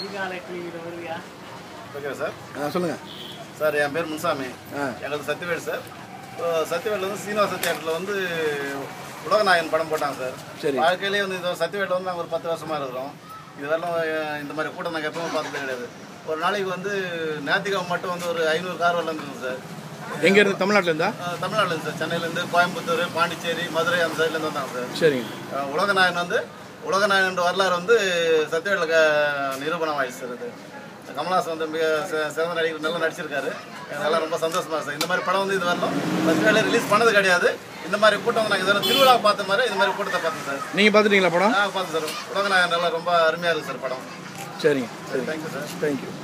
Okay sir ஆ சொல்லுங்கள் sir என் பேர் முன்சாமி ஆ எங்களுக்கு சத்யவேல் சார் இப்போ சத்யவேல் வந்து சீனிவாச தியேட்டரில் வந்து உலகநாயகன் படம் போட்டாங்க சார் சரி. வாழ்க்கையிலேயே வந்து இந்த சத்யவேல் வந்து நாங்கள் ஒரு பத்து வருஷமாக இருக்கிறோம் இது வரலாம் அஹ், இந்த மாதிரி கூட்டம் நாங்கள் எப்பவும் பார்த்ததே கிடையாது ஒரு நாளைக்கு வந்து ஞாயிற்றுக்கிழமை மட்டும் வந்து ஒரு ஐநூறு கார் வரலாம் இருந்தது சார் எங்கே இருந்து தமிழ்நாட்டில் இருந்தா அஹ், தமிழ்நாட்டுல சார் சென்னையிலேருந்து கோயம்புத்தூர் பாண்டிச்சேரி மதுரை அந்த சைட்லேருந்து வந்தாங்க சார் சரிங்க அஹ், உலகநாயகன் வந்து உலகநாயகன் வரலாறு வந்து சத்யவேலுக்கு நிரூபணம் ஆயிடுச்சு சார் இது கமல்ஹாசன் வந்து மிக சி- சிறந்த நடிகர் நல்லா நடிச்சிருக்காரு அதெல்லாம் ரொம்ப சந்தோஷமா இருக்கு சார் இந்த மாதிரி படம் வந்து இது வரலாம் சத்யவேலை ரிலீஸ் பண்ணது கிடையாது இந்த மாதிரி கூட்டம் வந்து நாங்கள் இதெல்லாம் திருவிழா பார்த்த மாதிரி இந்த மாதிரி கூட்டத்தை பார்த்தோம் சார் நீங்கள் பார்த்துட்டீங்களா படம் நான் பார்த்தேன் சார் உலகநாயகன் நல்லா ரொம்ப அருமையாக இருக்குது சார் படம் சரிங்க சரி தேங்க்யூ சார் தேங்க்யூ